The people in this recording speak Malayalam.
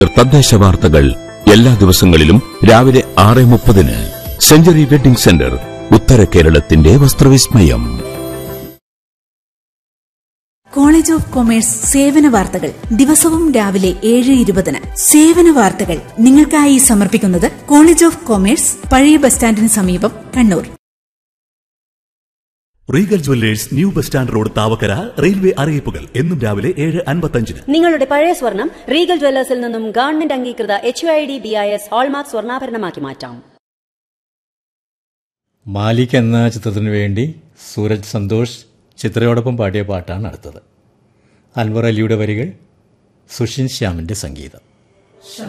തദ്ദേശ വാർത്തകൾ എല്ലാ ദിവസങ്ങളിലും രാവിലെ ആറ് മുപ്പതിന് സെഞ്ചുറി വെഡിംഗ് സെന്റർ ഉത്തര കേരളത്തിന്റെ വസ്ത്രവിസ്മയം കോളേജ് ഓഫ് കൊമേഴ്സ് സേവന വാർത്തകൾ ദിവസവും രാവിലെ ഏഴ് ഇരുപതിന് സേവന വാർത്തകൾ നിങ്ങൾക്കായി സമർപ്പിക്കുന്നത് കോളേജ് ഓഫ് കൊമേഴ്സ് പഴയ ബസ് സ്റ്റാൻഡിന് സമീപം Kannur regal jewellers new bus stand road Thavakkara railway അറിയിപ്പുകൾ എന്നും രാവിലെ ഏഴ് അൻപത്തഞ്ചിന് നിങ്ങളുടെ പഴയ സ്വർണം റീഗൽ ജ്വല്ലേഴ്സിൽ നിന്നും ഗവൺമെന്റ് അംഗീകൃത H I D B I S hallmark സ്വർണ്ണാഭരണമാക്കി മാറ്റാം മാലിക് എന്ന ചിത്രത്തിനു വേണ്ടി സൂരജ് സന്തോഷ് ചിത്രയോടൊപ്പം പാടിയ പാട്ടാണ് അടുത്തത് അൻവർ അലിയുടെ വരികൾ സുഷിൻ ശ്യാമിൻ്റെ സംഗീതം